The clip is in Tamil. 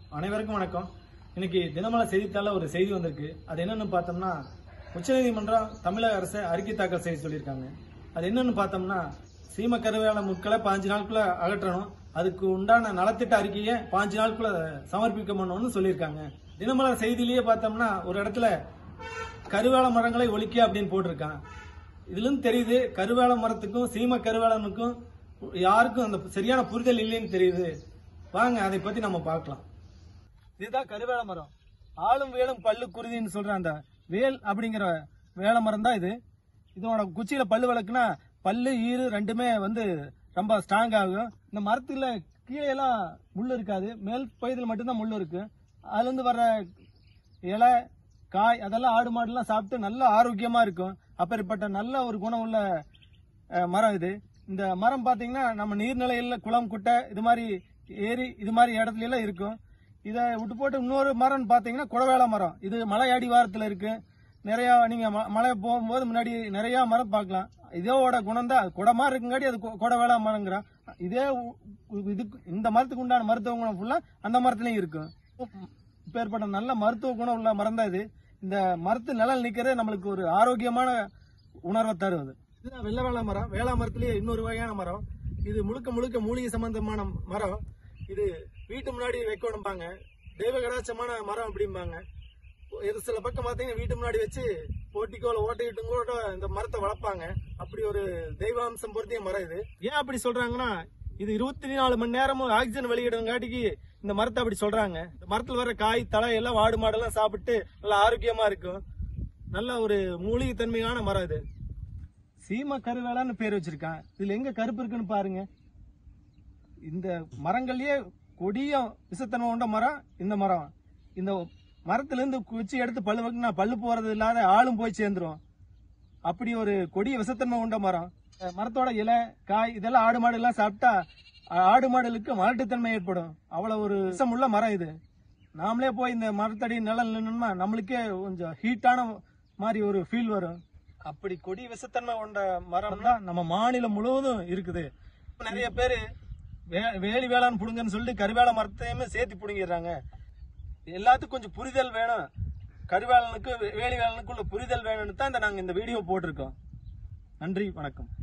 அனைவருக்கும் வணக்கம் இன்னைக்கு தினமலர் செய்தித்தாள ஒரு செய்தி வந்திருக்கு அது என்னன்னு பார்த்தோம்னா உச்சநீதிமன்றம் தமிழக அரசை அறிக்கை தாக்கல் செய்ய சொல்லியிருக்காங்க அது என்னன்னு பார்த்தோம்னா சீம கருவேல முட்களை பாஞ்சு நாளுக்குள்ள அகற்றணும் அதுக்கு உண்டான நலத்திட்ட அறிக்கையை பாஞ்சு நாளுக்குள்ள சமர்ப்பிக்கணும்னு சொல்லியிருக்காங்க தினமலர் செய்தியிலேயே பார்த்தோம்னா ஒரு இடத்துல கருவேல மரங்களை ஒழிக்க அப்படின்னு போட்டிருக்கான் இதுல இருந்து தெரியுது கருவேல மரத்துக்கும் சீம கருவேலனுக்கும் யாருக்கும் அந்த சரியான புரிதல் இல்லைன்னு தெரியுது வாங்க அதை பத்தி நம்ம பார்க்கலாம் இதுதான் கருவேல மரம் ஆளும் வேலும் பல்லு குருதின்னு சொல்ற அந்த வேல் அப்படிங்கிற வேலை மரம் தான் இது இதோட குச்சியில பல்லு விளக்குனா பல்லு ஈறு ரெண்டுமே வந்து ரொம்ப ஸ்ட்ராங் ஆகும் இந்த மரத்துல கீழே எல்லாம் முள் இருக்காது மேல் பகுதியில் மட்டும்தான் முள் இருக்கு அதுல இருந்து வர்ற இலை காய் அதெல்லாம் ஆடு மாடுலாம் சாப்பிட்டு நல்ல ஆரோக்கியமா இருக்கும் அப்பேற்பட்ட நல்ல ஒரு குணம் உள்ள அஹ், மரம் இது இந்த மரம் பாத்தீங்கன்னா நம்ம நீர்நிலையில குளம் குட்டை இது மாதிரி ஏரி இது மாதிரி இடத்துல எல்லாம் இருக்கும் இதை விட்டு போட்டு இன்னொரு மரம் பாத்தீங்கன்னா குடவேல மரம் இது மலை அடிவாரத்துல இருக்கு நிறைய நீங்க ம- மலை போகும்போது முன்னாடி நிறைய மரம் பார்க்கலாம் இதோட குணம் தான் குடமா இருக்குங்காட்டி அது குடவேளா மரங்கிறான் இதே உ- உ- இதுக்கு இந்த மரத்துக்கு உண்டான மருத்துவ குணம் ஃபுல்லா அந்த மரத்துலயும் இருக்கும் இப்பேற்பட்ட நல்ல மருத்துவ குணம் உள்ள மரம் தான் இது இந்த மரத்து நிழல் நிக்கிறது நம்மளுக்கு ஒரு ஆரோக்கியமான உணர்வை தருவது இதுதான் வெள்ளை வேளா மரம் வேளா மரத்திலேயே இன்னொரு வகையான மரம் இது முழுக்க முழுக்க மூலிகை சம்பந்தமான மரம் இது வீட்டு முன்னாடி வைக்கணும்பாங்க தெய்வ கடாட்சமான மரம் அப்படிம்பாங்க இது சில பக்கம் பாத்தீங்கன்னா வீட்டு முன்னாடி வச்சு போட்டிக்கோல ஓட்டிக்கிட்டும் கூட இந்த மரத்தை வளர்ப்பாங்க அப்படி ஒரு தெய்வாம்சம் பொருத்திய மரம் இது ஏன் அப்படி சொல்றாங்கன்னா இது இருபத்தி நாலு மணி நேரமும் ஆக்சிஜன் வெளியிடுங்காட்டிக்கு இந்த மரத்தை அப்படி சொல்றாங்க இந்த மரத்துல வர காய் தலை எல்லாம் வாடு மாடெல்லாம் சாப்பிட்டு நல்லா ஆரோக்கியமா இருக்கும் நல்ல ஒரு மூலிகை தன்மையான மரம் இது சீம கருவேலான்னு பேர் வச்சிருக்கான் இதுல எங்க கருப்பு இருக்குன்னு பாருங்க இந்த மரங்கள்லயே கொடிய விசத்தன்மை கொண்ட மரம் இந்த மரம் இந்த மரத்துல இருந்து குச்சி எடுத்து பல்லு வைக்கினா பல்லு போறது இல்லாத ஆளும் போய் சேர்ந்துரும் அப்படி ஒரு கொடிய விசத்தன்மை கொண்ட மரம் அஹ் மரத்தோட இலை காய் இதெல்லாம் ஆடு மாடு எல்லாம் சாப்பிட்டா அஹ் ஆடு மாடுகளுக்கு மலட்டுத்தன்மை ஏற்படும் அவ்வளவு ஒரு விஷம் உள்ள மரம் இது நாமளே போய் இந்த மரத்தடி நிழல் நின்னோம்னா நம்மளுக்கே கொஞ்சம் ஹீட்டான மாதிரி ஒரு ஃபீல் வரும் அப்படி கொடி விஷத்தன்மை கொண்ட மரம் தான் நம்ம மாநிலம் முழுவதும் இருக்குது நிறைய பேரு வே- வேலி வேளாண் புடுங்கன்னு சொல்லி கருவேல மரத்தையுமே சேர்த்து புடுங்கிடுறாங்க எல்லாத்துக்கும் கொஞ்சம் புரிதல் வேணும் கருவேலனுக்கு வே- வேலி வேலனுக்குள்ள புரிதல் வேணும்னு தான் இந்த நாங்க இந்த வீடியோ போட்டிருக்கோம் நன்றி வணக்கம்